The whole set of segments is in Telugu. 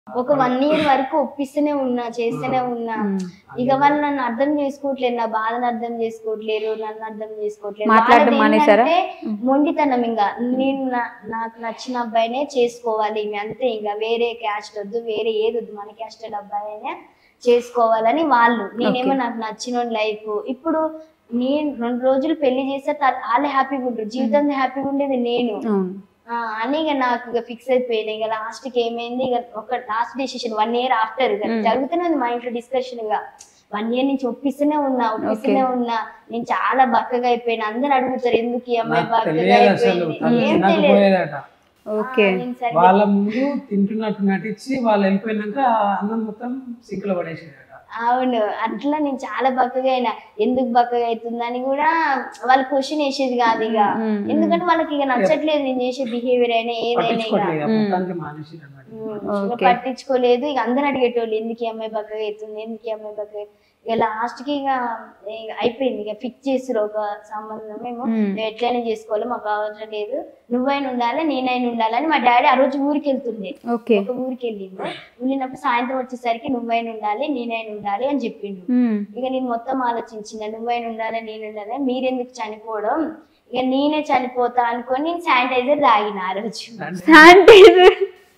ఒక వన్ ఇయర్ వరకు ఒప్పిస్తూనే ఉన్నా చేస్తూనే ఉన్నా ఇక వాళ్ళు నన్ను అర్థం చేసుకోవట్లేదు నా బాధను అర్థం చేసుకోవట్లేరు నన్ను అర్థం చేసుకోవట్లేదు మాట్లాడడం వాళ్ళది మానేశారా? ఏంటంటే మొండితనం ఇంకా నేను నా- నాకు నచ్చిన అబ్బాయినే చేసుకోవాలి ఇవి అంతే ఇంకా వేరే క్యాస్ట్ వద్దు వేరే ఏది వద్దు మన క్యాస్ట్ అబ్బాయినే చేసుకోవాలని వాళ్ళు నేనేమో నాకు నచ్చిన లైఫ్ ఇప్పుడు నేను రెండు రోజులు పెళ్లి చేస్తే తర్- వాళ్ళే హ్యాపీగా ఉంటారు జీవితం హ్యాపీగా ఉండేది నేను అవును ఆ, అని ఇక నాకు ఇక ఫిక్స్ అయిపోయింది ఇక లాస్ట్ కి ఏమైంది ఇక ఒక last decision one year after ఇక జరుగుతూనే ఉంది మా ఇంట్లో డిస్కషన్ ఇక వన్ ఇయర్ నుంచి ఒప్పిస్తూనే ఉన్నా ఒప్పిస్తూనే ఉన్నా నేను చాలా బక్కగా అయిపోయినా అందరు అడుగుతారు ఎందుకు ఈ అమ్మాయి నాకు బక్కగా తెలియదు అసలు అయిపోయింది తను ఏం తెలియదు తినకపోయేదట ఓకే ఆ, నేను సరిగ్గా- వాళ్ళ ముందు తింటున్నట్టు నటించి వాళ్ళు వెళ్ళిపోయినాక అన్నం మొత్తం సింక్లో పడేసేదట అవును అట్లా నేను చాలా బక్కగా అయినా ఎందుకు బక్కగా అవుతుందని కూడా వాళ్ళు క్వశ్చన్ వేసేది కాదు ఇక ఎందుకంటే వాళ్ళకి ఇక నచ్చట్లేదు నేను చేసే బిహేవియర్ అయినా ఏదైనా ఇక పట్టించుకోవట్లేదు మొత్తానికి మానేసి అన్నమాట ఇక పట్టించుకోలేదు ఇక అందరు అడిగేటోళ్ళు ఎందుకు ఈ అమ్మాయి బక్కగా అవుతుంది ఎందుకు ఈ అమ్మాయి బక్కగా ఇక లాస్ట్ కి ఇక ఇక అయిపోయింది ఇక ఫిక్స్ చేసారు ఒక సంబంధం మేము నువ్వు ఎట్లయినా చేసుకోవాలి మాకు అవసరం లేదు నువ్వైనా ఉండాలి నేనైనా ఉండాలని మా డాడీ ఆ రోజు ఊరికి వెళ్తుండే ఓకే ఒక ఊరికి వెళ్ళిండు వెళ్ళినప్పుడు సాయంత్రం వచ్చేసరికి నువ్వైనా ఉండాలి నేనైనా ఉండాలి అని చెప్పిండు ఇక నేను మొత్తం ఆలోచించిన నువ్వైనా ఉండాలి నేను ఉండాలి మీరెందుకు చనిపోవడం ఇక నేనే చనిపోతా అనుకొని నేను శానిటైజర్ తాగిన ఆ రోజు శానిటైజర్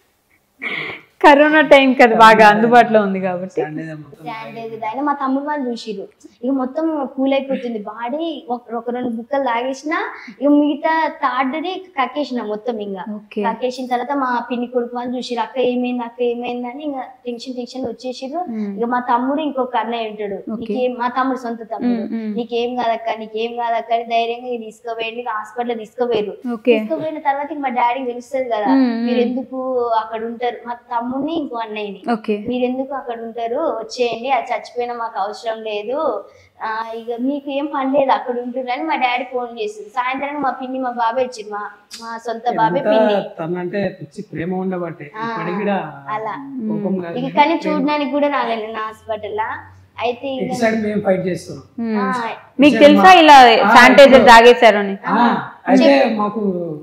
కరోనా టైం కదా బాగా అందుబాటులో ఉంది కాబట్టి సండే మొత్తం శానిటైజర్ తాగిన మా తమ్ముడు వాళ్ళు చూసిరు ఇక మొత్తం కూల్ అయిపోతుంది బాడీ ఒక రెండు బుక్కలు తాగేసిన ఇక మిగతా థర్డ్ది కక్కేసిన మొత్తం ఇంకా ఓకే కక్కేసిన తర్వాత మా పిన్ని కొడుకు వాళ్ళు చూసిరు అక్క ఏమైంది అక్క ఏమైంది అని ఇంకా టెన్షన్ టెన్షన్ వచ్చేసిరు ఇక మా తమ్ముడు ఇంకొక అన్నయ్య ఉంటాడు నీకేం మా తమ్ముడు సొంత తమ్ముడు నీకేం కాదక్క నీకేం కాదక్క అని ధైర్యంగా ఇక తీసుకుపోయింది హాస్పిటల్ తీసుకుపోయారు ఓకే తీసుకుపోయిన తర్వాత ఇంక మా డాడీకి తెలుస్తుంది కదా మీరు ఎందుకు అక్కడ ఉంటారు మా తమ్ముడిని ఇంకో అన్నయ్యని ఓకే మీరు ఎందుకు అక్కడ ఉంటారు వచ్చేయండి అది చచ్చిపోయినా మాకు అవసరం లేదు ఆ ఇక మీకు ఏం పని లేదు అక్కడ ఉంటుందని మా డాడీ ఫోన్ చేసింది సాయంత్రం మా పిన్ని మా బాబాయ్ వచ్చింది మా మా సొంత బాబాయ్ పిన్ని తనంటే పిచ్చి ప్రేమ ఉండబట్టే ఇప్పటికి కూడా అలా కోపం కాదు ఇక కానీ చూడడానికి కూడా రాలేదు నా హాస్పిటల్ అయితే ఇక ఇటు సైడ్ మేము ఫైట్ చేస్తున్నాం ఆ, మీకు తెలుసా ఇలా శానిటైజర్ తాగేశారని ఆ, అయితే మాకు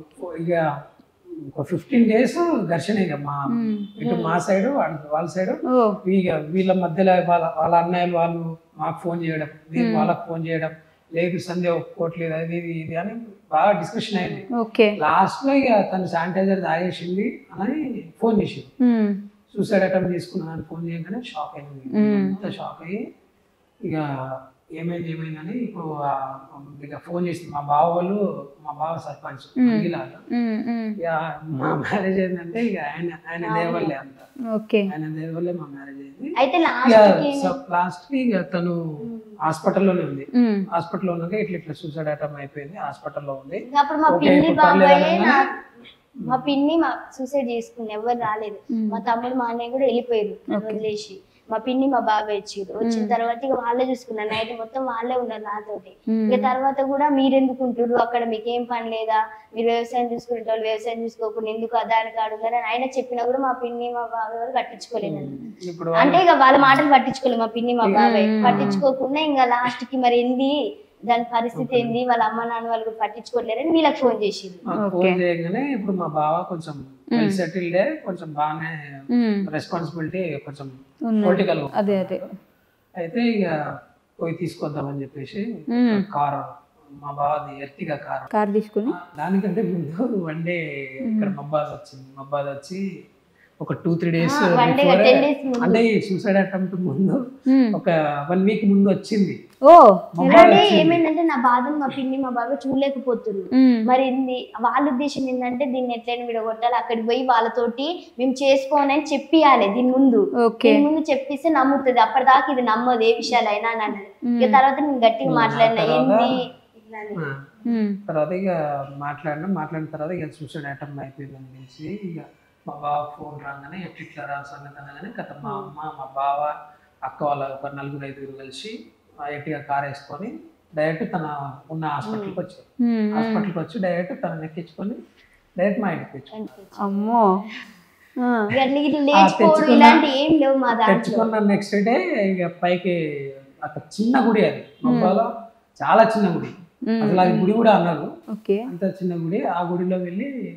ఇక ఒక ఫిఫ్టీన్ డేస్ ఘర్షణ ఇక మా ఇటు మా సైడ్ వాళ్ళ సైడ్ ఓ ఇక వీళ్ళ మధ్యలో వాళ్ళ వాళ్ళ అన్నయ్యలు వాళ్ళు మాకు ఫోన్ చేయడం నేను వాళ్ళకి ఫోన్ చేయడం లేదు సంధ్య ఒప్పుకోవట్లేదు అది ఇది ఇది అని బాగా డిస్కషన్ అయింది ఓకే లాస్ట్ లో ఇక తను శానిటైజర్ తాగేసింది అని ఫోన్ చేసింది సూసైడ్ అటెంప్ట్ తీసుకున్నాను ఫోన్ చేయగానే షాక్ అయింది అంత షాక్ అయ్యి ఇక ఏమైంది ఏమైందని ఇప్పుడు ఆ ఇక ఫోన్ చేసి మా బావ వాళ్ళు మా బావ సర్పంచ్ మంగిలాల. ఇక మా మ్యారేజ్ ఏంటంటే ఇక ఆయన ఆయన దేవల్లే అంత ఓకే ఆయన దేవల్లే మా మ్యారేజ్ అయింది అయితే ఇక లాస్ట్ కి లాస్ట్ కి ఇక తను హాస్పిటల్లోనే ఉంది హాస్పిటల్లో ఉన్నాక ఇట్లా ఇట్లా సూసైడ్ అటెంప్ట్ అయిపోయింది హాస్పిటల్లో ఉంది ఇంకా అప్పుడు మా ఓకే, పిన్ని ఇప్పుడు బాబాయ్ పర్లేదు నా మా పిన్ని మా సూసైడ్ చేసుకుంది ఎవరు రాలేదు మా తమ్ముడు మా అన్నయ్య కూడా వెళ్ళిపోయారు నన్ను వదిలేసి మా పిన్ని మా బాబాయ్ వచ్చారు వచ్చిన తర్వాత ఇక వాళ్ళే చూసుకున్నారు నైట్ మొత్తం వాళ్ళే ఉన్నారు నాతోటి ఇక తర్వాత కూడా మీరు ఎందుకు ఉంటారు అక్కడ మీకేం పని లేదా మీరు వ్యవసాయం చూసుకునే వాళ్ళు వ్యవసాయం చూసుకోకుండా ఎందుకు అదాని కాడు అని ఆయన చెప్పినా కూడా మా పిన్ని మా బాబాయ్ వాళ్ళు పట్టించుకోలేదు నన్ను. ఇప్పుడు అంటే ఇక వాళ్ళ మాటలు పట్టించుకోలేదు మా పిన్ని మా బాబాయ్ పట్టించుకోకుండా ఇంకా లాస్ట్ కి మరి ఏంది దాని పరిస్థితి ఏంది వాళ్ళ అమ్మ నాన్న వాళ్ళు కూడా పట్టించుకోలేరని వీళ్ళకి ఫోన్ చేసింది మాకు ఫోన్ చేయగానే ఇప్పుడు మా బావ కొంచెం వెల్ సెటిల్డే కొంచెం బాగానే రెస్పాన్సిబిలిటీ కొంచెం పొలిటికల్ అదే అదే అయితే ఇక పోయి తీసుకొద్దామని చెప్పేసి కారు మా బావది ఎర్టిగా కారు కార్ తీసుకుని దానికంటే ముందు వన్ డే ఇక్కడ మబ్బాద్ వచ్చింది మబ్బాద్ వచ్చి ఒక two three days one day ten days అంటే ఈ సూసైడ్ అటెంప్ట్ ముందు ఒక వన్ వీక్ ముందు వచ్చింది ఓ ఎలాంటి ఏమైందంటే నా బాధను మా పిన్ని మా బాబాయ్ చూడలేకపోతున్నారు మరి ఇది వాళ్ళ ఉద్దేశం ఏంటంటే దీన్ని ఎట్లయినా విడగొట్టాలి అక్కడికి పోయి వాళ్ళతోటి మేము చేసుకోని అని చెప్పియాలి దీని ముందు ఓకే దీని ముందు చెప్పిస్తే నమ్ముతుంది అప్పటిదాకా ఇది నమ్మదు ఏ విషయాలైనా అని అన్నది ఇక తర్వాత నేను గట్టిగా మాట్లాడినా ఏంది ఇట్లా అని. ఆ. తర్వాత ఇక మాట్లాడినా మాట్లాడిన తర్వాత ఇక సూసైడ్ అటెంప్ట్ అయిపోయిందని తెలిసి ఇక మా బావ ఫోన్ రాగానే ఎట్లా రా సంగతి అనగానే కథ మా అమ్మ మా బావ అక్క వాళ్ళ ఒక నలుగురు ఐదుగురు కలిసి ఆ ఎట్టిగా కార్ వేసుకొని డైరెక్ట్ తన ఉన్న హాస్పిటల్కి వచ్చారు హాస్పిటల్కి వచ్చి డైరెక్ట్ తనని ఎక్కించుకొని డైరెక్ట్ మా ఇంటికి వచ్చారు అమ్మో ఆ. ఇక ఇట్లా లేచిపోవడం తెచ్చుకున్న- ఇలాంటి ఏం లేవు మా దాంట్లో తెచ్చుకున్న నెక్స్ట్ డే ఇక పైకి అక్కడ చిన్న గుడి అది మొబైల్లో చాలా చిన్న గుడి అసలు అది గుడి కూడా అన్నారు ఓకే అంత చిన్న గుడి ఆ గుడిలో వెళ్ళి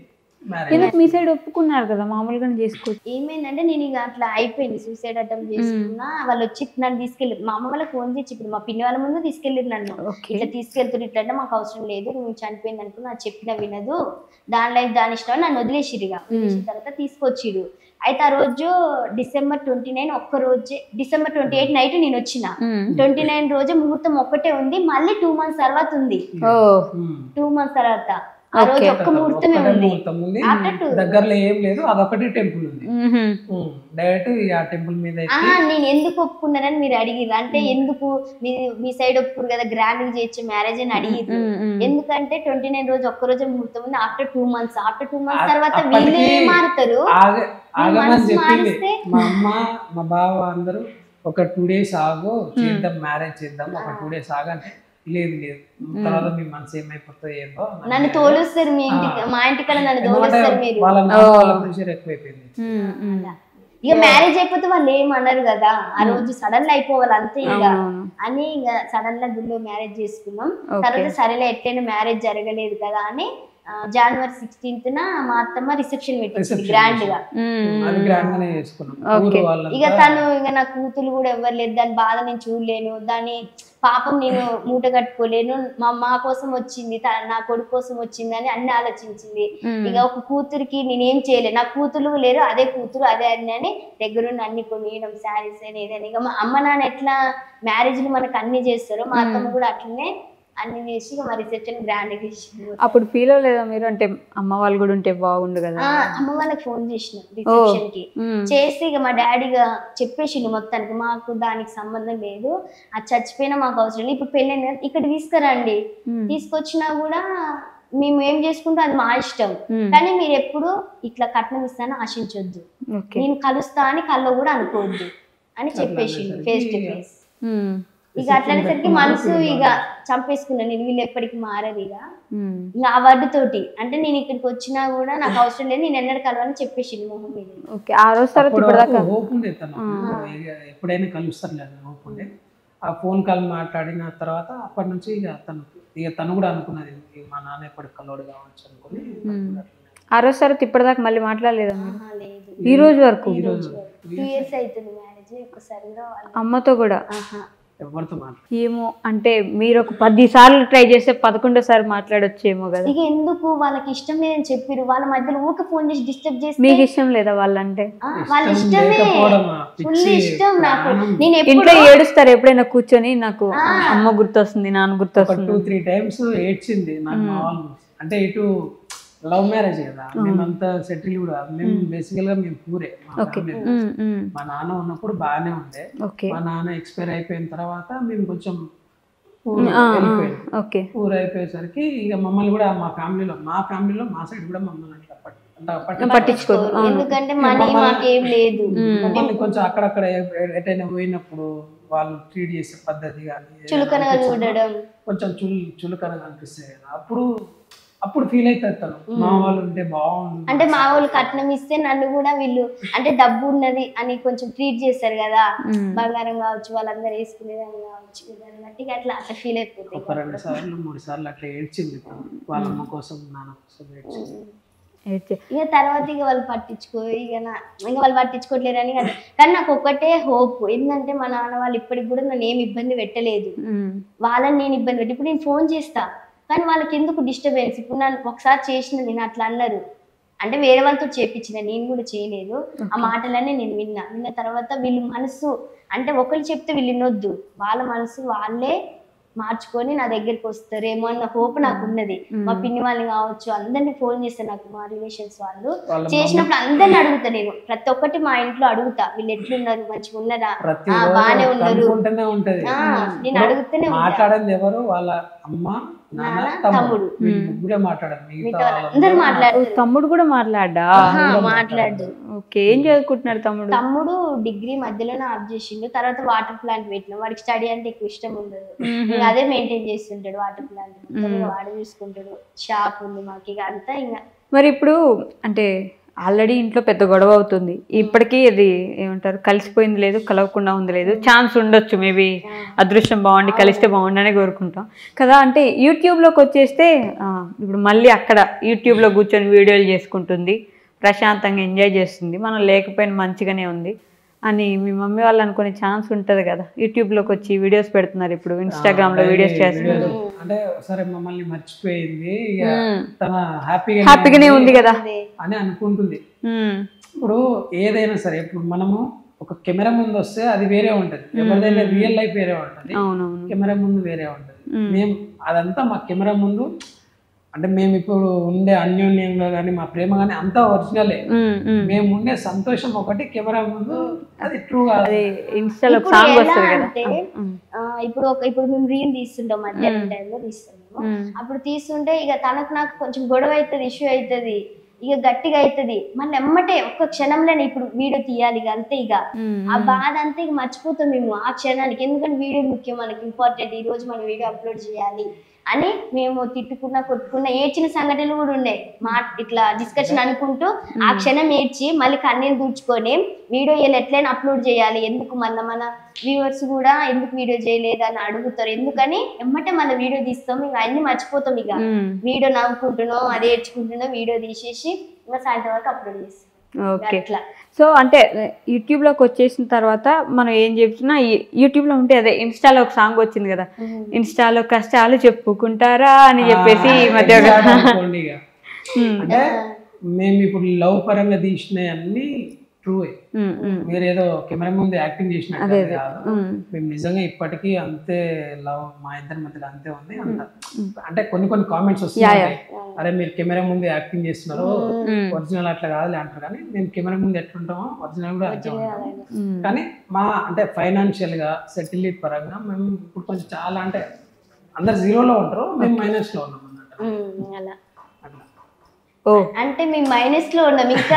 మ్యారేజ్ ఎందుకు మీ సైడ్ ఒప్పుకున్నారు కదా మామూలుగానే చేసుకోవచ్చు ఏమైందంటే నేను ఇక అట్లా అయిపోయింది సూసైడ్ అటెంప్ట్ చేసుకున్నా వాళ్ళు వచ్చి నన్ను తీసుకెళ్ళి మా అమ్మ వాళ్ళకి ఫోన్ చేసి ఇప్పుడు మా పిన్ని వాళ్ళ ముందు తీసుకెళ్ళిరు నన్ను ఓకే ఇట్లా తీసుకెళ్తున్నారు ఇట్లా అంటే మాకు అవసరం లేదు నువ్వు చనిపోయింది అనుకుని నాకు చెప్పిన వినదు దాని లైఫ్ దాని ఇష్టం అని నన్ను వదిలేసిరు ఇక వదిలేసిన తర్వాత తీసుకొచ్చిరు అయితే ఆ రోజు డిసెంబర్ ట్వంటీ నైన్ ఒక్క రోజే డిసెంబర్ ట్వంటీ ఎయిట్ నైట్ నేను వచ్చిన ట్వంటీ నైన్ రోజు ముహూర్తం ఒక్కటే ఉంది మళ్ళీ టూ మంత్స్ తర్వాత ఉంది ఓ టూ మంత్స్ తర్వాత ఆ రోజు Okay. ఒక్క ముహూర్తమే ఒక్కటే ఉంది ముహూర్తం ఉంది After two. దగ్గరలో ఏం లేదు అదొకటి టెంపుల్ ఉంది మ్మ్. డైరెక్ట్ ఆ టెంపుల్ మీద ఆ, ఎక్కి నేను ఎందుకు ఒప్పుకున్నారని మీరు అడిగిర్రు అంటే ఎందుకు మీ మీ సైడ్ ఒప్పుకురు కదా గ్రాండ్ గా చేయొచ్చు మ్యారేజ్ అని అడిగిర్రు మ్మ్, మ్మ్. ఎందుకంటే ట్వంటీ నైన్ రోజు ఒక్క రోజు ముహూర్తం ఉంది after two months after two months ఆ- తర్వాత అప్పటికి వీళ్ళే మారుతారు ఆగ- ఆగమని మనసు చెప్పింది మారిస్తే? మా అమ్మ మా బావ అందరూ ఒక టూ డేస్ ఆగు చేద్దాం మ్యారేజ్ చేద్దాం ఒక టూ డేస్ ఆగంటే లేదు లేదు తర్వాత మీ మనసు ఏమైపోతుందో ఏందో నాకు నన్ను తెలియదు. తోలుస్తారు మీ ఇంటికి మా ఇంటికన్నా నన్ను ఎందుకంటే తోలుస్తారు మీరు వాళ్ళ నాన్న వాళ్ళ ప్రెషర్ ఎక్కువైపోయింది మ్మ్, మ్మ్. ఇక మ్యారేజ్ అయిపోతే వాళ్ళు ఏమన్నారు కదా ఆ రోజు సడన్ అయిపోవాలి అంతే ఇక అవునవును. అని ఇక సడన్ గా గుళ్ళో మ్యారేజ్ చేసుకున్నాం Okay. తర్వాత సరేలే ఎట్లయినా మ్యారేజ్ జరగలేదు కదా అని ఆ, జనవరి సిక్స్టీన్త్ న మా అత్తమ్మ రిసెప్షన్ పెట్టింది Reception గ్రాండ్ గా మ్మ్. అది గ్రాండ్ గానే చేసుకున్నాం Okay. ఊరు ఇక వాళ్ళంతా తను ఇక నా కూతురు కూడా ఎవరు లేదు దాని బాధ నేను చూడలేను దాని పాపం నేను మూట కట్టుకోలేను మా మా కోసం వచ్చింది త- నా కొడుకు కోసం వచ్చింది అని అన్ని ఆలోచించింది మ్మ్. ఇక ఒక కూతురికి నేనేం చేయలేను నా కూతురు లేరు అదే కూతురు అదే అన్ని అని దగ్గరుండి అన్ని కొనియడం శారీస్ అని ఏదైనా ఇక మా అమ్మ నాన్న ఎట్లా మ్యారేజ్లు మనకు అన్ని చేస్తారో మా అత్తమ్మ కూడా అట్లనే అన్ని చేసి ఇక మా రిసెప్షన్ గ్రాండ్ చేసింది అప్పుడు ఫీల్ అవ్వలేదా మీరు అంటే అమ్మ వాళ్ళు కూడా ఉంటే బాగుండు కదా ఆ, అమ్మ వాళ్ళకి ఫోన్ చేసిన రిసెప్షన్ కి మ్మ్. చేసి ఇక మా డాడీగా చెప్పేసిండు మొత్తానికి మాకు దానికి సంబంధం లేదు అది చచ్చిపోయినా మాకు అవసరం లేదు ఇప్పుడు పెళ్ళైంది కదా, ఇక్కడ తీసుకురండి మ్మ్. తీసుకొచ్చినా కూడా మేము ఏం చేసుకుంటే అది మా ఇష్టం మ్మ్. కానీ మీరు ఎప్పుడు ఇట్లా కట్నం ఇస్తానని ఆశించొద్దు ఓకే నేను కలుస్తా అని కల్లో కూడా అనుకోవద్దు అని చెప్పేసిండు ఫేస్ టు ఫేస్ మ్మ్. ఇక అట్లనేసరికి మనసు ఇక చంపేసుకున్నాను నేను వీళ్ళు ఎప్పటికి మారదు ఇక మ్మ్. ఇంకా ఆ వర్డ్ తోటి అంటే నేను ఇక్కడికి వచ్చినా కూడా నాకు అవసరం లేదు నేను ఎన్నడు కలవని చెప్పేసిండు మొహం మీద ఓకే ఆ రోజు తర్వాత అప్పుడు ఇప్పటిదాకా హోప్ ఉండే తను ఇక ఎప్పుడైనా కలుస్తారు లేదు హోప్ ఉండే ఆ ఫోన్ కాల్ మాట్లాడిన తర్వాత అప్పటి నుంచి ఇక తను ఇక తను కూడా అనుకున్నది ఇక మా నాన్న ఎప్పటికి కలవడు కావచ్చు అనుకుని ఆ రోజు తర్వాత ఇప్పటిదాకా మళ్ళీ మాట్లాడలేదా మీరు ఆహా, లేదు ఈ రోజు వరకు టూ ఇయర్స్ అవుతుంది మ్యారేజ్ ఒక్కసారి కూడా వాళ్ళు అమ్మతో కూడా ఆహా. ఎవరితో మాట్లాడు ఏమో అంటే మీరు ఒక పది సార్లు ట్రై చేస్తే పదకొండోసారి మాట్లాడొచ్చేమో కదా ఇక ఎందుకు వాళ్ళకి ఇష్టం లేదని చెప్పిరు వాళ్ళ మధ్యలో ఊక ఫోన్ చేసి డిస్టర్బ్ చేస్తే మీకు ఇష్టం లేదా వాళ్ళంటే ఆ, వాళ్ళ ఇష్టం ఇష్టమే లేకపోవడం, ఆ ఫుల్ పిచ్చి ఇష్టం నాకు ప్రాణం. నేను ఇంట్లో ఎప్పుడు ఏడుస్తారు ఎప్పుడైనా కూర్చొని నాకు అమ్మ గుర్తొస్తుంది నాన్న ఒక గుర్తొస్తుంది టూ త్రీ టైమ్స్ ఏడ్చింది నాకు మా వాళ్ళు అంటే ఇటు లవ్ మ్యారేజ్ కదా మేమంతా సెటిల్ కూడా మేము బేసికల్ గా మేము పూరే మా family. ఉమ్, ఉమ్. మా నాన్న ఉన్నప్పుడు బాగానే ఉండే ఓకే మా నాన్న ఎక్స్పైర్ అయిపోయిన తర్వాత మేము కొంచెం ఊరు ఆ, ఆ, వెళ్ళిపోయాం ఓకే ఊరు అయిపోయేసరికి ఇక మమ్మల్ని కూడా మా ఫ్యామిలీలో మా ఫ్యామిలీలో మా సైడ్ కూడా మమ్మల్ని అట్లా పట్- అంటే పట్టించుకోరు. పట్టించుకోరు అవును. ఎందుకంటే మనీ మాకేం లేదు మమ్మల్ని కొంచెం అక్కడక్కడ ఎ- ఎటైనా పోయినప్పుడు వాళ్ళు ట్రీట్ చేసే పద్ధతి కానీ చులకనగా చూడడం కొంచెం చుల్ చులకనగా అనిపిస్తాయి కదా అప్పుడు అప్పుడు ఫీల్ అవుతారు తను మా వాళ్ళు ఉంటే బాగుండు అంటే మా వాళ్ళు కట్నం ఇస్తే నన్ను కూడా వీళ్ళు అంటే డబ్బు ఉన్నది అని కొంచెం ట్రీట్ చేస్తారు కదా ఉమ్. బంగారం కావచ్చు వాళ్ళందరూ వేసుకునేదాన్ని కావచ్చు దాన్ని బట్టి ఇక అట్లా అట్లా ఫీల్ అయిపోతాయి ఒక రెండు సార్లు మూడు సార్లు అట్లా ఏడ్చింది తను. వాళ్ళ అమ్మ కోసం నాన్న కోసం ఏడ్చింది ఏడ్చే. ఇక తర్వాత ఇక వాళ్ళు పట్టించుకో ఇక నా ఇంకా వాళ్ళు పట్టించుకోవట్లేరని ఇక కానీ నాకు ఒకటే హోప్ ఏంటంటే మా నాన్న వాళ్ళు ఇప్పటికి కూడా నన్ను ఏమి ఇబ్బంది పెట్టలేదు ఉమ్. వాళ్ళని నేను ఇబ్బంది పెట్టి ఇప్పుడు నేను ఫోన్ చేస్తా కానీ వాళ్ళకి ఎందుకు డిస్టర్బెన్స్ ఇప్పుడు నన్ను ఒకసారి చేసిన నేను అట్లా అన్నారు అంటే వేరే వాళ్ళతో చేపించిన నేను కూడా చేయలేదు ఆ మాటలన్నీ నేను విన్నా విన్న తర్వాత వీళ్ళు మనసు అంటే ఒకరు చెప్తే వీళ్ళు వినొద్దు వాళ్ళ మనసు వాళ్ళే మార్చుకొని నా దగ్గరికి వస్తారేమో అన్న హోప్ నాకు ఉన్నది మా పిన్ని వాళ్ళని కావచ్చు అందరినీ ఫోన్ చేస్తారు నాకు మా రిలేషన్స్ వాళ్ళు వాళ్ళ చేసినప్పుడు అందరిని అడుగుతా నేను ప్రతి ఒక్కటి మా ఇంట్లో అడుగుతా వీళ్ళు ఎట్లున్నారు మంచిగా ఉన్నారా ప్రతి ఆ, రోజు బాగానే ఉన్నారు కనుక్కుంటూనే ఉంటది ఆ, నేను అడుగుతూనే ఉంటా మాట్లాడింది ఎవరు వాళ్ళ అమ్మ నాన్న నాన్న, తమ్ముడు తమ్ముడు. వీళ్ళు ముగ్గురే మాట్లాడారు మిగతా మిగతా వాళ్ళందరూ వాళ్ళందరూ మాట్లాడుతారు తమ్ముడు కూడా మాట్లాడా ఆహా, మాట్లాడు ఓకే ఏం చదువుకుంటున్నాడు తమ్ముడు తమ్ముడు డిగ్రీ మధ్యలోనే ఆఫ్ చేసిండు తర్వాత వాటర్ ప్లాంట్ పెట్టిన వాడికి స్టడీ అంటే ఎక్కువ ఇష్టం ఉండదు ఇంకా అదే మెయింటైన్ చేస్తుంటాడు వాటర్ ప్లాంట్ మొత్తం ఇక వాడు చూసుకుంటాడు షాప్ ఉంది మాకు ఇక అంతా ఇంకా మరి ఇప్పుడు అంటే ఆల్రెడీ ఇంట్లో పెద్ద గొడవ అవుతుంది ఇప్పటికీ ఇది ఏమంటారు కలిసిపోయింది లేదు కలవకుండా ఉంది లేదు ఛాన్స్ ఉండొచ్చు మేబీ అదృష్టం బాగుండి కలిస్తే బాగుండనే కోరుకుంటాం కదా అంటే యూట్యూబ్లోకి వచ్చేస్తే ఆ, ఇప్పుడు మళ్ళీ అక్కడ యూట్యూబ్లో కూర్చొని వీడియోలు చేసుకుంటుంది ప్రశాంతంగా ఎంజాయ్ చేస్తుంది మనం లేకపోయినా మంచిగానే ఉంది అని మీ మమ్మీ వాళ్ళు అనుకునే ఛాన్స్ ఉంటుంది కదా యూట్యూబ్లోకి వచ్చి వీడియోస్ పెడుతున్నారు ఇప్పుడు ఇన్స్టాగ్రామ్లో వీడియోస్ చేస్తున్నారు వీడియోస్ అంటే ఒకసారి మమ్మల్ని మర్చిపోయింది ఇక మ్మ్. తన హ్యాపీగా హ్యాపీగానే ఉంది కదా అని అనుకుంటుంది మ్మ్. ఇప్పుడు ఏదైనా సరే ఇప్పుడు మనము ఒక కెమెరా ముందు వస్తే అది వేరే ఉంటది ఎవరిదైనా రియల్ లైఫ్ వేరే ఉంటది అవునవును కెమెరా ముందు వేరే ఉంటది మేము అదంతా మా కెమెరా ముందు అంటే మేము ఇప్పుడు ఉండే అన్యోన్యంగా కానీ మా ప్రేమ కానీ అంతా ఒరిజినలే మ్మ్, మ్మ్. మేము ఉండే సంతోషం ఒకటి కెమెరా ముందు అది ట్రూ కాదు అది ఇన్స్టాలో ఇప్పుడు సాంగ్ ఎలా వస్తుంది కదా అంటే మ్మ్. ఆ, ఇప్పుడు ఒక ఇప్పుడు మేము రీల్ తీస్తుంటాం మధ్యాహ్నం టైంలో తీస్తున్నాము మ్మ్. అప్పుడు తీస్తుంటే ఇక తనకు నాకు కొంచెం గొడవ అవుతుంది ఇష్యూ అవుతుంది ఇక గట్టిగా అవుతుంది మళ్ళీ ఎమ్మటే ఒక్క క్షణంలోనే ఇప్పుడు వీడియో తీయాలి ఇక అంతే ఇక మ్మ్. ఆ బాధ అంతా ఇక మర్చిపోతాం మేము ఆ క్షణానికి ఎందుకంటే వీడియో ముఖ్యం మనకి ఇంపార్టెంట్ ఈ రోజు మనం వీడియో అప్లోడ్ చేయాలి అని మేము తిట్టుకున్నా కొట్టుకున్నా ఏడ్చిన సంఘటనలు కూడా ఉన్నాయి మా ఇట్లా డిస్కషన్ అనుకుంటూ ఆ క్షణం ఏడ్చి మళ్ళీ కన్నీళ్ళు దూచుకొని వీడియో ఇలా ఎట్లయినా అప్లోడ్ చేయాలి ఎందుకు మన మన వ్యూవర్స్ కూడా ఎందుకు వీడియో చేయలేదు అని అడుగుతారు ఎందుకని ఎమ్మటే మన వీడియో తీస్తాం ఇక అన్ని మర్చిపోతాం ఇక మ్మ్. వీడియో నవ్వుకుంటున్నాం అది ఏడ్చుకుంటున్నాం వీడియో తీసేసి ఇంకా సాయంత్రం వరకు అప్లోడ్ చేస్తాం ఓకే అట్లా సో అంటే యూట్యూబ్లోకి వచ్చేసిన తర్వాత మనం ఏం చెప్తున్నా ఈ- యూట్యూబ్లో ఉంటే అదే ఇన్స్టాలో ఒక సాంగ్ వచ్చింది కదా ఇన్స్టాలో కష్టాలు చెప్పుకుంటారా అని చెప్పేసి ఈ మధ్య ఒక- exact అనుకోండి ఇక. మ్మ్. అంటే మేము ఇప్పుడు లవ్ పరంగా తీసినవి అన్ని ట్రూ మ్మ్, మ్మ్. మీరు ఏదో కెమెరా ముందు యాక్టింగ్ చేసినట్టు అదే అది అదే కాదు మ్మ్. మేము నిజంగా ఇప్పటికీ అంతే లవ్ మా ఇద్దరి మధ్యలో అంతే ఉంది అంత అంటే కొన్ని కొన్ని కామెంట్స్ వస్తున్నాయి అరే మీరు కెమెరా ముందు యాక్టింగ్ చేస్తున్నారు మ్మ్. ఒరిజినల్ అట్లా కాదులే అంటారు కానీ మేము కెమెరా ముందు ఎట్లుంటామో ఒరిజినల్ కూడా అంతే ఉంటాం మ్మ్. కానీ మా అంటే ఫైనాన్షియల్ గా సెటిల్ పరంగా మేము ఇప్పుడు కొంచెం చాలా అంటే అందరు జీరోలో ఉంటారు మేము మైనస్ లో ఉన్నాం అన్నమాట ఉమ్, అలా అట్లా ఓ అంటే మేము మైనస్ లో ఉన్నాం ఇంకా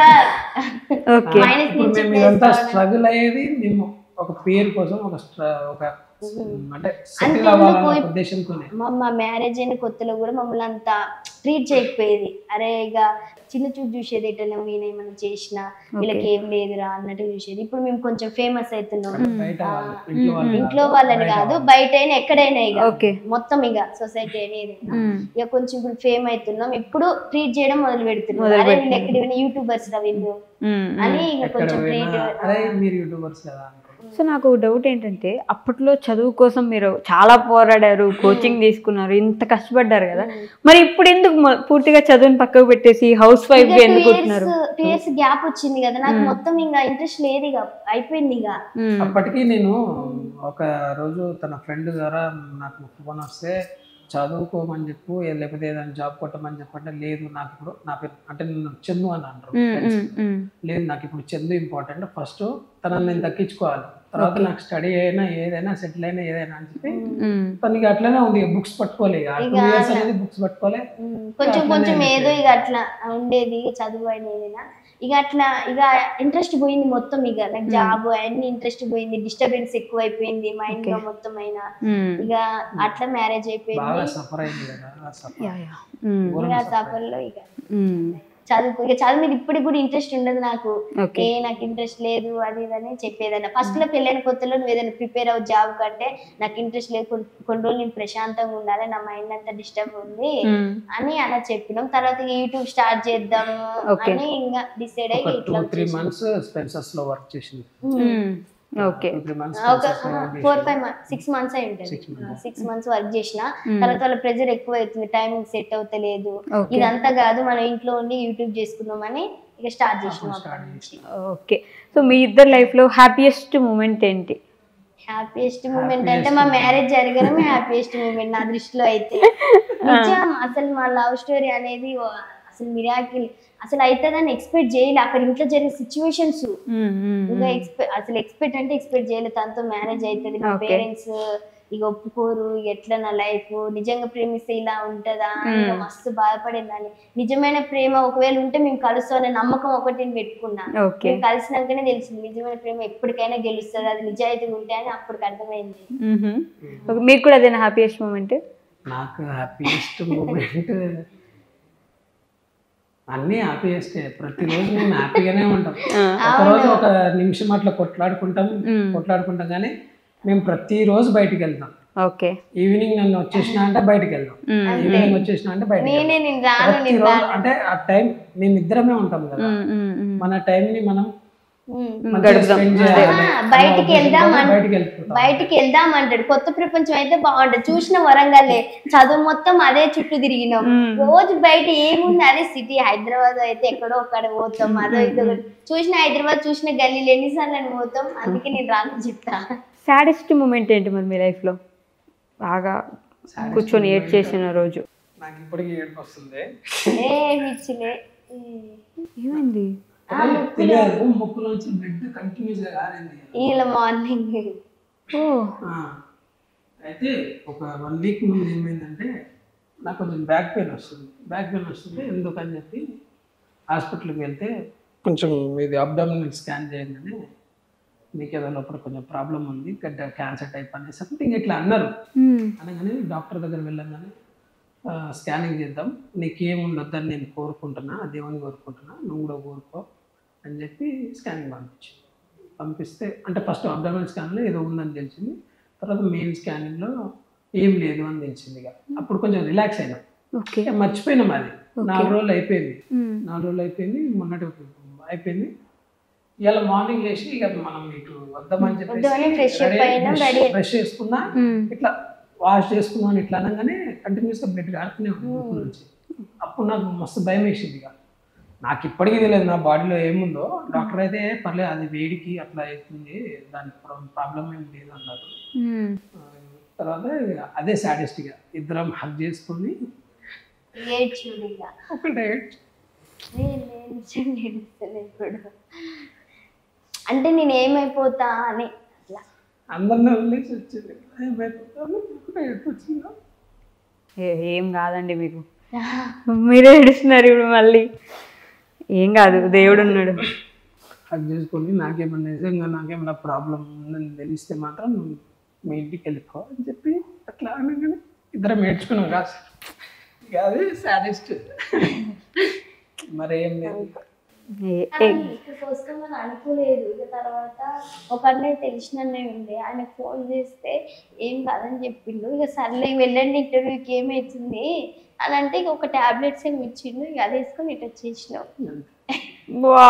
ఓకే మైనస్ ఇప్పుడు నుంచి మేము ఇదంతా స్ట్రగుల్ అయ్యేది మేము ఒక పేరు కోసం ఒక స్ట్ర- ఒక అంటే సెటిల్ అవ్వాలన్న ఒక ఉద్దేశంతోనే మా మా మ్యారేజ్ అయిన కొత్తలో కూడా మమ్మల్ని అంత ట్రీట్ చేయకపోయేది అరే ఇక చిన్న చూపు చూసేది ఎటన్నా ఈయన ఏమైనా చేసినా వీళ్ళకి ఏం లేదురా అన్నట్టు చూసేది ఇప్పుడు మేము కొంచెం ఫేమస్ అవుతున్నాం బయట వాళ్ళు ఇంట్లో వాళ్ళు ఇంట్లో వాళ్ళని కాదు బయట అయినా ఎక్కడైనా ఇక ఓకే మొత్తం ఇక సొసైటీ అనేది మ్మ్. ఇక కొంచెం ఇప్పుడు ఫేమ్ అవుతున్నాం ఇప్పుడు ట్రీట్ చేయడం మొదలు పెడుతున్నాం అరే వీళ్ళు ఎక్కడ యూట్యూబర్స్ రా వీళ్ళు మ్మ్. అని ఇక ఎక్కడ కొంచెం పోయినా ట్రీట్ అరే మీరు యూట్యూబర్స్ కదా అనుకో సో నాకు డౌట్ ఏంటంటే అప్పట్లో చదువు కోసం మీరు చాలా పోరాడారు కోచింగ్ తీసుకున్నారు ఇంత కష్టపడ్డారు కదా మరి ఇప్పుడు ఎందుకు మొ- పూర్తిగా చదువుని పక్కకు పెట్టేసి హౌస్ వైఫ్ టూ ఎందుకు ఇయర్స్ ఉంటున్నారు టూ ఇయర్స్ గ్యాప్ వచ్చింది కదా నాకు మొత్తం ఇంకా ఇంట్రెస్ట్ లేదు ఇక అయిపోయింది ఇక మ్మ్. అప్పటికి నేను ఒక రోజు తన ఫ్రెండ్ ద్వారా నాకు ఫోన్ వస్తే చదువుకోమని చెప్పు ఏ- లేకపోతే ఏదైనా జాబ్ కొట్టమని చెప్పంటే లేదు నాకు ఇప్పుడు నా పేరు అంటే నన్ను చందు అని అంటారు మ్మ్, friends. మ్మ్, మ్మ్. లేదు నాకు ఇప్పుడు చందు ఇంపార్టెంట్ ఫస్ట్ తనని నేను దక్కించుకోవాలి తర్వాత నాకు స్టడీ అయినా ఏదైనా సెటిల్ అయినా ఏదైనా అని చెప్పి మ్మ్. తనకి అట్లనే ఉంది బుక్స్ పట్టుకోలే టూ ఇయర్స్ అనేది బుక్స్ పట్టుకోలే ఉమ్, కొంచెం కొంచెం ఏదో ఇక అట్లా ఉండేది ఇక చదువు అయిన ఏదైనా ఇక అట్లా ఇక ఇంట్రెస్ట్ పోయింది మొత్తం ఇక నాకు జాబ్ అన్ని ఇంట్రెస్ట్ పోయింది డిస్టర్బెన్స్ ఎక్కువ అయిపోయింది మైండ్ లో మొత్తం అయినా మ్మ్. ఇక అట్లా మ్యారేజ్ అయిపోయింది బాగా సఫర్ అయింది కదా ఆ suffer. Yeah, yeah. మ్మ్. ఇక సఫర్లో ఇక మ్మ్. చదువు ఇక చదువు మీద ఇప్పటికి కూడా ఇంట్రెస్ట్ ఉండదు నాకు ఓకే ఏ నాకు ఇంట్రెస్ట్ లేదు అది ఇది అని చెప్పేదన్న ఫస్ట్ లో పెళ్ళైన కొత్తలో నువ్వు ఏదైనా ప్రిపేర్ అవ్వ జాబ్ కంటే నాకు ఇంట్రెస్ట్ లేదు కొన్ని- కొన్ని రోజులు నేను ప్రశాంతంగా ఉండాలి నా మైండ్ అంతా డిస్టర్బ్ ఉంది మ్మ్. అని అలా చెప్పినాం తర్వాత ఇక యూట్యూబ్ స్టార్ట్ చేద్దాము Okay. అని ఇంకా డిసైడ్ ఒక అయ్యి టూ ఇట్లా త్రీ మంత్స్ స్పెన్సర్స్ లో వర్క్ చేసింది మ్మ్. ఓకే టూ త్రీ మంత్స్ ఒక four five months six months అయి ఉంటుంది సిక్స్ మంత్స్ వర్క్ చేసిన తర్వాత వాళ్ళ ప్రెజర్ ఎక్కువ అవుతుంది టైమింగ్ సెట్ అవుతలేదు Okay. ఇదంతా కాదు మనం ఇంట్లో ఉండి యూట్యూబ్ చేసుకుందామని ఇక స్టార్ట్ చేసినాం అప్పటి నుంచి ఓకే సో మీ ఇద్దరు లైఫ్ లో హ్యాపీయెస్ట్ మూమెంట్ ఏంటి హ్యాపీయెస్ట్ మూమెంట్ అంటే మా మ్యారేజ్ జరగడమే హ్యాపీయెస్ట్ మూమెంట్ నా దృష్టిలో అయితే నిజం అసలు మా లవ్ స్టోరీ అనేది ఓ- అసలు మిరాకిల్ అసలు అవుతుందని ఎక్స్పెక్ట్ చేయలే అక్కడ ఇంట్లో జరిగిన సిచ్యువేషన్స్ మ్మ్. మ్మ్. ఇంకా ఎక్స్పెక్ట్ అసలు ఎక్స్పెక్ట్ అంటే ఎక్స్పెక్ట్ చేయలేదు తనతో మ్యారేజ్ అవుతుంది మా Okay. పేరెంట్స్ ఇక ఒప్పుకోరు ఇక ఎట్లా నా లైఫ్ నిజంగా ప్రేమిస్తే ఇలా ఉంటుందా ఇంకా మస్తు బాధపడేదాన్ని నిజమైన ప్రేమ ఒకవేళ ఉంటే మేము కలుస్తామనే నమ్మకం ఒకటి నేను పెట్టుకున్నా ఓకే మేము కలిసినాకనే తెలిసింది నిజమైన ప్రేమ ఎప్పటికైనా గెలుస్తుంది అది నిజాయితీగా ఉంటే అని అప్పటికి అర్థమైంది మ్మ్. ఓకే మీకు కూడా అదేనా హ్యాపీయెస్ట్ మూమెంట్ నాకు హ్యాపీయెస్ట్ మూమెంట్ అన్నీ హ్యాపీయెస్టే ప్రతిరోజు మేము హ్యాపీగానే ఉంటాం ఒకరోజు ఒక నిమిషం అట్లా కొట్లాడుకుంటాం కొట్లాడుకుంటాం కానీ మేము ప్రతిరోజు బయటికి వెళ్తాం ఓకే ఈవినింగ్ నన్ను వచ్చేసిన అంటే బయటికి వెళ్దాం ఈవినింగ్ వచ్చేసిన అంటే బయటికి వెళ్దాం. నేనే నేను రాను నేను ప్రతిరోజు అంటే ఆ టైం మేము ఇద్దరమే ఉంటాం కదా మన టైం ని మనం ఉమ్. మంచిగా spend చేయాలి. ఆ, బయటికి వెళ్దాం అలా అన్- బయటికి వెళ్ళిపోతాం బయటికి వెళ్దాం అంటాడు కొత్త ప్రపంచం అయితే బాగుంటది చూసిన వరంగల్లే చదువు మొత్తం అదే చుట్టూ తిరిగినాం రోజు బయట ఏముంది అదే సిటీ హైదరాబాద్ అయితే ఎక్కడో ఒక్కడ పోతాం అదో ఇదో చూసిన హైదరాబాద్ చూసిన గల్లీలు ఎన్నిసార్లు అని పోతాం అందుకే నేను రాను చెప్తా సాడెస్ట్ మూమెంట్ ఏంటి మరి మీ లైఫ్లో బాగా కూర్చొని ఏడ్ చేసిన రోజు నాకు ఇప్పటికీ ఏడుపు వస్తుంది ఏ పిచ్చిలే ఏమైంది తెలియదు ముక్కులోంచి బ్లడ్ కంటిన్యూస్ గా కారింది వీళ్ళ మార్నింగ్ ఓ ఆ, అయితే ఒక వన్ వీక్ ముందు ఏమైందంటే నాకు కొంచెం బ్యాక్ పెయిన్ వస్తుంది బ్యాక్ పెయిన్ వస్తుంది ఎందుకని చెప్పి హాస్పిటల్కి వెళ్తే కొంచెం ఇది అబ్డామినల్ స్కాన్ చేయండి మీకు ఏదో లోపల కొంచెం ప్రాబ్లం ఉంది గడ్డ క్యాన్సర్ టైప్ అని సంథింగ్ ఇట్లా అన్నారు అనగానే డాక్టర్ దగ్గర వెళ్ళంగానే స్కానింగ్ చేద్దాం నీకేం ఉండొద్దని నేను కోరుకుంటున్నా ఆ దేవుని కోరుకుంటున్నా నువ్వు కూడా కోరుకో అని చెప్పి స్కానింగ్ పంపించి పంపిస్తే అంటే ఫస్ట్ అబ్డామినల్ స్కాన్లో ఏదో ఉందని తెలిసింది తర్వాత మెయిన్ స్కానింగ్లో ఏం లేదు అని తెలిసింది ఇక అప్పుడు కొంచెం రిలాక్స్ అయినా ఓకే ఇక మర్చిపోయినాం అది నాలుగు రోజులు అయిపోయింది నాలుగు రోజులు అయిపోయింది మొన్నటి అయిపోయింది ఇవాళ మార్నింగ్ లేచి ఇక మనం ఇటు వద్దామని వద్దామని fresh up అయినాం, ready చెప్పేసి బ్రష్ చేసుకున్నా ఇట్లా వాష్ చేసుకున్నాను ఇట్లా అనగానే కంటిన్యూస్గా బ్లడ్ కారుతూనే ఉంది ముక్కు నుంచి అప్పుడు నాకు మస్తు భయం వేసింది ఇక నాకు ఇప్పటికీ తెలియదు నా బాడీలో ఏముందో డాక్టర్ అయితే పర్లేదు అది వేడికి అట్లా అవుతుంది దానికి ప్రాబ్లం ఏం లేదు అన్నారు ఆ, తర్వాత ఇక అదే సాడెస్ట్ ఇక ఇద్దరం హక్ చేసుకొని ఏడ్చుడు ఇక ఒకటే నేను ఏడ్చండి, ఏడుస్తాను ఇప్పుడు అంటే నేను ఏమైపోతా అని అట్లా అందరిని వదిలేసి వచ్చింది ఏమైపోతాను ఒకటే ఏడుపు వచ్చిందా ఏ- ఏం కాదండి మీకు మీరే ఏడుస్తున్నారు ఇప్పుడు మళ్ళీ ఏం కాదు దేవుడు ఉన్నాడు హక్ చేసుకొని నాకేమన్నా నిజంగా నాకేమన్నా ప్రాబ్లం ఉందని తెలిస్తే మాత్రం నువ్వు మీ ఇంటికి వెళ్ళిపో అని చెప్పి అట్లా అనగానే ఇద్దరం ఏడ్చుకున్నాం కాదు ఇక అది సాడెస్ట్ మరేం లేదు ఏ- కానీ ఏ- ఇక్కడికి వస్తామని అనుకోలేదు ఇక తర్వాత ఒక అన్నయ్య తెలిసిన అన్నయ్య ఉండే ఆయన ఫోన్ చేస్తే ఏం కాదని చెప్పిండు ఇక సర్లే వెళ్ళండి ఇంటర్వ్యూకి ఏమవుతుంది అని అంటే ఇక ఒక టాబ్లెట్స్ ఏమి ఇచ్చిండు ఇక అది వేసుకొని ఇటు వచ్చేసినాం వా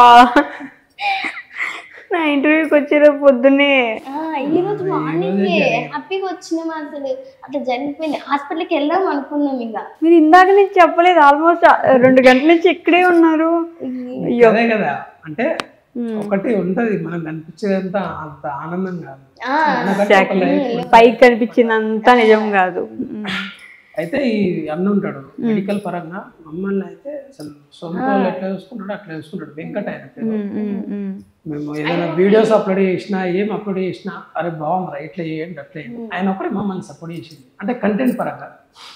నా ఇంటర్వ్యూకి వచ్చిన పొద్దున్నే ఆ, ఈ రోజు మార్నింగ్ హ్యాపీగా వచ్చినాం అసలు అట్లా జరిగిపోయింది హాస్పిటల్కి వెళ్దాం అనుకున్నాం ఇక మీరు ఇందాక నుంచి చెప్పలేదు ఆల్మోస్ట్ రెండు గంటల నుంచి ఇక్కడే ఉన్నారు అయ్యో అదే కదా అంటే ఒకటి ఉంటది మనకు కనిపించేదంతా అంత ఆనందం కాదు ఆ, మనకంటే ఒక life పైకి కనిపించిందంతా నిజం కాదు అయితే ఈ అన్న ఉంటాడు మెడికల్ పరంగా మమ్మల్ని అయితే అసలు సొంత వాళ్ళు ఎట్లా చూసుకుంటాడో అట్లా చూసుకుంటాడు వెంకట ఆయన పేరు మేము ఏదైనా వీడియోస్ అప్లోడ్ చేసినా ఏం అప్లోడ్ చేసినా అరే బాగుందిరా ఇట్లా చేయండి అట్లా చేయండి ఆయన ఒకటే మమ్మల్ని సపోర్ట్ చేసింది అంటే కంటెంట్ పరంగా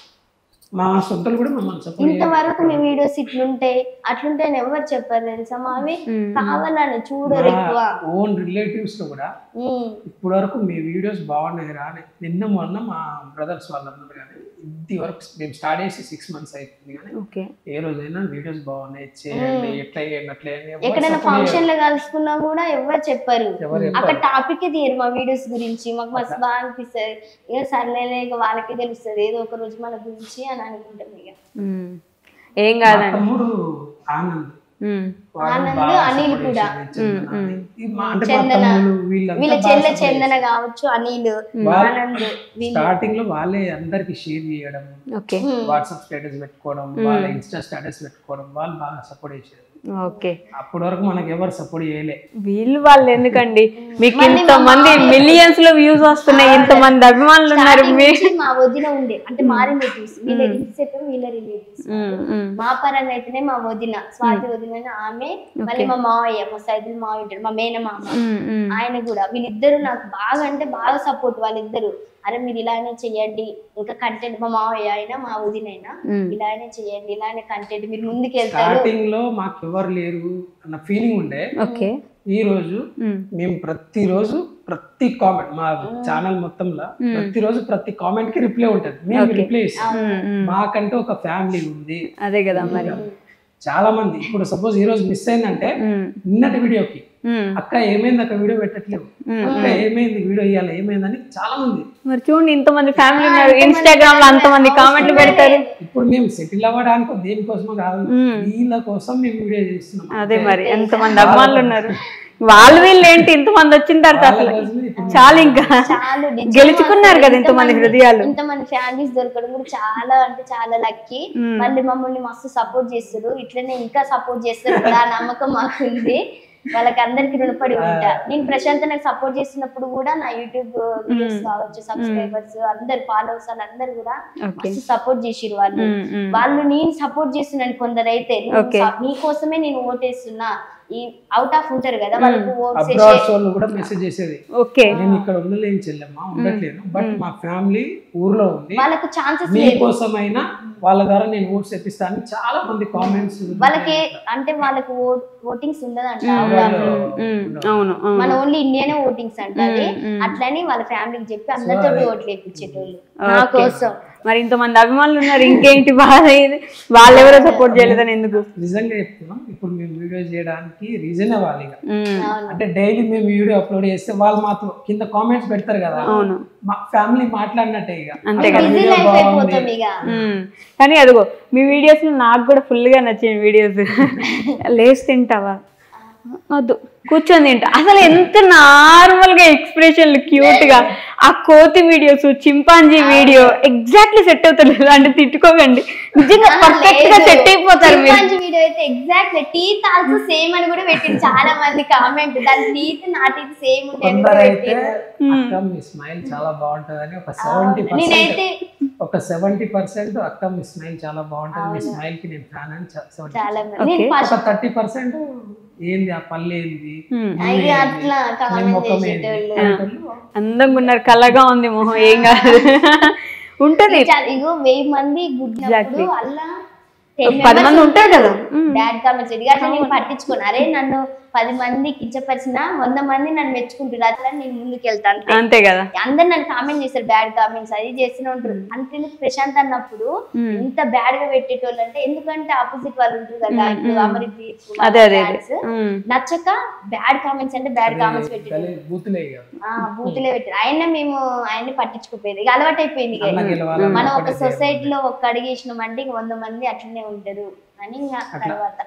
మా సొంతలు కూడా మమ్మల్ని సపోర్ట్ ఇంతవరకు మీ వీడియోస్ ఇట్లుంటాయి అట్లుంటాయని ఎవరు చెప్పారు తెలుసా మావి కావాలని చూడరు ఎక్కువ ఓన్ రిలేటివ్స్ లో కూడా ఉమ్. ఇప్పటి వరకు మీ వీడియోస్ బాగున్నాయి రా అని నిన్న మొన్న మా బ్రదర్స్ వాళ్ళు అన్నారు కానీ ఇది వరకు మేము స్టార్ట్ చేసి సిక్స్ మంత్స్ అవుతుంది కానీ ఓకే ఏ రోజైనా వీడియోస్ బాగున్నాయి చేయండి ఎట్లా చేయండి అట్లా చేయండి ఎవరు ఎక్కడైనా support ఫంక్షన్ లో కలుసుకున్నా కూడా ఎవరు చెప్పరు ఎవరు అక్కడ టాపిక్ తీయరు మా వీడియోస్ గురించి మాకు మస్తు బాగా అనిపిస్తుంది ఇక సర్లేలే ఇక వాళ్ళకే తెలుస్తుంది ఏదో ఒక రోజు మన గురించి అని అనుకుంటాం ఇక ఉమ్. ఏం మా కాదండి తమ్ముడు ఆనంద్ ఉమ్. వాడు ఆనంద్, బాగా అనిల్ support కూడా. చేశాడు, చందన అని. ఈ మా- అంటే మా చందన. తమ్ముళ్ళు వీళ్ళంతా వీళ్ళ బాగా చెల్లె support చందన కావచ్చు అనిల్ వాళ్ళ- ఆనంద్ వీళ్ళు స్టార్టింగ్ లో వాళ్ళే అందరికి షేర్ చేయడం ఓకే వాట్సాప్ స్టేటస్ పెట్టుకోవడం వాళ్ళ ఇన్స్టా స్టేటస్ పెట్టుకోవడం వాళ్ళు బాగా సపోర్ట్ చేశారు ఓకే అప్పటి వరకు మనకు ఎవరు సపోర్ట్ చేయలే వీళ్ళు వాళ్ళు ఎందుకండి మీకు ఇంత మంది మిలియన్స్ లో వ్యూస్ వస్తున్నాయి ఇంత మంది అభిమానులు ఉన్నారు Starting మీ నుంచి మా వదిన ఉండే అంటే మా రిలేటివ్స్ వీళ్ళ ఇంతసేపు వీళ్ళ రిలేటివ్స్ ఉమ్, ఉమ్. మా పరంగా అయితేనే మా వదిన స్వాతి వదిన అని ఆమె మళ్ళీ మా మావయ్య మా సైదులు మావయ్య ఉంటాడు మా మేనమామ ఉమ్, ఉమ్. ఆయన కూడా వీళ్ళిద్దరు నాకు బాగా అంటే బాగా సపోర్ట్ వాళ్ళిద్దరు అరే మీరు ఇలానే చెయ్యండి ఇంకా కంటెంట్ మా మావయ్య అయినా మా వదిన అయినా ఉమ్. ఇలానే చెయ్యండి ఇలానే కంటెంట్ మీరు ముందుకు వెళ్తారు స్టార్టింగ్ లో మాకు ఎవరు లేరు అన్న ఫీలింగ్ ఉండే ఓకే ఈ రోజు ఉమ్. మేము ప్రతిరోజు ప్రతి కామెంట్ మా ఛానల్ మొత్తంలో ప్రతిరోజు ప్రతి కామెంట్ కి రిప్లై ఉంటది మేము రిప్లై ఇస్తాం ఉమ్, ఉమ్. మాకంటూ ఒక ఫ్యామిలీ ఉంది అదే కదా మరి చాలా మంది ఇప్పుడు సపోజ్ ఈ రోజు మిస్ అయిందంటే ఉమ్, నిన్నటి వీడియోకి ఉమ్, అక్క ఏమైంది అక్క వీడియో పెట్టట్లేవు ఉమ్. అక్క ఏమైంది వీడియో ఇవ్వాలి ఏమైందని చాలా మంది మరి చూడండి ఇంతమంది ఫ్యామిలీ ఉన్నారు ఇన్స్టాగ్రామ్ లో అంతమంది కామెంట్లు పెడతారు ఇప్పుడు మేము సెటిల్ అవ్వడానికో దేనికోసమో కాదు ఉమ్. వీళ్ళ కోసం మేము వీడియో చేస్తున్నాం అదే మరి ఎంతమంది అభిమానులు ఉన్నారు వాళ్ళు వీళ్ళు ఏంటి ఇంతమంది వచ్చిన తర్వాత వాళ్ళ అసలు కోసం ఇప్పుడు చాలా ఇంకా చాలు నిజంగా గెలుచుకున్నారు అసలు కదా ఇంతమంది ఇంతమంది- హృదయాలు ఇంతమంది ఫ్యామిలీస్ దొరకడం కూడా చాలా అంటే చాలా లక్కీ మ్మ్. మళ్ళీ మమ్మల్ని మస్తు సపోర్ట్ చేస్తారు ఇట్లనే ఇంకా సపోర్ట్ చేస్తారు కదా ఆ నమ్మకం మాకుంది వాళ్ళకి అందరికి రుణపడి ఉంటా నేను ప్రశాంత్ నాకు సపోర్ట్ చేస్తున్నప్పుడు కూడా నా యూట్యూబ్ వీడియోస్ కావచ్చు సబ్స్క్రైబర్స్ అందరు ఫాలోవర్స్ అందరు కూడా ఓకే మస్తు సపోర్ట్ చేసిరు వాళ్ళు ఉమ్, ఉమ్. వాళ్ళు నేను సపోర్ట్ చేస్తున్నాను కొందరైతే Okay. నీ కోసమే నేను ఓటేస్తున్నా ఈ అవుట్ ఆఫ్ ఉంటారు కదా వాళ్ళకు ఓట్స్ అబ్రాడ్ వాళ్ళు కూడా మెసేజ్ చేసేది ఓకే నేను ఇక్కడ ఉండలేని చెల్లెమ్మ ఉండట్లేదు బట్ మా ఫ్యామిలీ ఊర్లో ఉంది వాళ్ళకు ఛాన్సెస్ మీ కోసమైనా వాళ్ళ ద్వారా నేను ఓట్స్ తెప్పిస్తాను చాలా మంది కామెంట్స్ వాళ్ళకి అంటే వాళ్ళకు ఓటింగ్స్ ఉండదంట అవుట్ ఆఫ్ ఉమ్, అవును అవును మన ఓన్లీ ఇండియానే ఓటింగ్స్ అంట అది మ్మ్. అట్లని వాళ్ళ ఫ్యామిలీకి చెప్పి అందరితో ఓట్లు వేయించేటోళ్ళు నా Okay. కోసం మరి ఇంతమంది అభిమానులు ఉన్నారు ఇంకేంటి బాధ ఇది వాళ్ళెవరో సపోర్ట్ చేయలేదని ఎందుకు నిజంగా చెప్తున్నాం ఇప్పుడు మేము వీడియో చేయడానికి రీజనే వాళ్ళు ఇక ఉమ్, అవును అంటే డైలీ మేము వీడియో అప్లోడ్ చేస్తే వాళ్ళు మాతో కింద కామెంట్స్ పెడతారు కదా అవును మా ఫ్యామిలీ మాట్లాడినట్టే ఇక అంతే కదా బిజీ లైఫ్ అయిపోతాం ఇక ఉమ్, కానీ అదిగో మీ వీడియోస్ నాకు కూడా full గా నచ్చిన వీడియోస్ లేచి తింటావా వద్దు కూర్చొని తింటా అసలు ఎంత నార్మల్ గా ఎక్స్ప్రెషన్లు క్యూట్ గా ఆ కోతి videos chimpanzee video exactly set అవుతారు అంటే తిట్టుకోకండి నిజంగా పర్ఫెక్ట్ గా సెట్ అయిపోతారు మీరు చింపాంజీ వీడియో అయితే ఎగ్జాక్ట్ టీత్ ఆల్సో సేమ్ అని కూడా పెట్టింది చాలా మంది కామెంట్ దాని టీత్ నా టీత్ సేమ్ ఉంటాయి అని కూడా కొందరైతే పెట్టిండ్రు. అక్క మీ స్మైల్ చాలా బాగుంటదని ఒక సెవెంటీ పర్సెంట్ నేనైతే ఒక సెవెంటీ పర్సెంట్ అక్క మీ స్మైల్ చాలా బాగుంటుంది మీ స్మైల్ కి నేను ఫ్యాన్ అని సెవెంటీ చాలా మంది నేను Okay. ఫస్ట్ ఒక థర్టీ పర్సెంట్ ఏంది ఆ పల్లె ఏంది ఉమ్. అయ్యి అట్లా మీ కామెంట్ ముఖం ఏంది చేసేటోళ్ళు అనేటోళ్ళు అందంగా ఉన్నారు కలగా ఉంది మొహం ఏం కాదు ఉంటది చాలా- ఇగో వెయ్యి మంది గుడ్డినప్పుడు Exactly. అలా పది మంది ఉంటారు కదా ఉమ్. బ్యాడ్ కామెంట్స్ ఇక అట్లా నేను పట్టించుకోను అరే నన్ను పది మంది కించపరిచిన వంద మంది నన్ను మెచ్చుకుంటారు అట్లా నేను ముందుకు వెళ్తాను అంతే కదా అందరు నన్ను కామెంట్ చేస్తారు బ్యాడ్ కామెంట్స్ అది చేస్తూనే ఉంటారు అంటే ప్రశాంత్ అన్నప్పుడు ఉమ్. ఎంత బ్యాడ్ గా పెట్టేటోళ్ళు అంటే ఎందుకంటే ఆపోజిట్ వాళ్ళు ఉంటారు కదా ఇప్పుడు అమరిత్ అదే అదే అదే fans. ఉమ్. నచ్చక బ్యాడ్ కామెంట్స్ అంటే బ్యాడ్ కామెంట్స్ పెట్టారు గలీ బూతులే ఇక ఆ బూతులే పెట్టారు ఆయన మేము ఆయన్ని పట్టించుకోపోయేది ఇక అలవాటు అయిపోయింది ఇక. అన్న గెలవాలని మనం ఒక ఒకటే సొసైటీలో ఒక్క అడిగేసినామంటే ఇంక వంద మంది అట్లనే ఉంటారు అని ఇంకా తర్వాత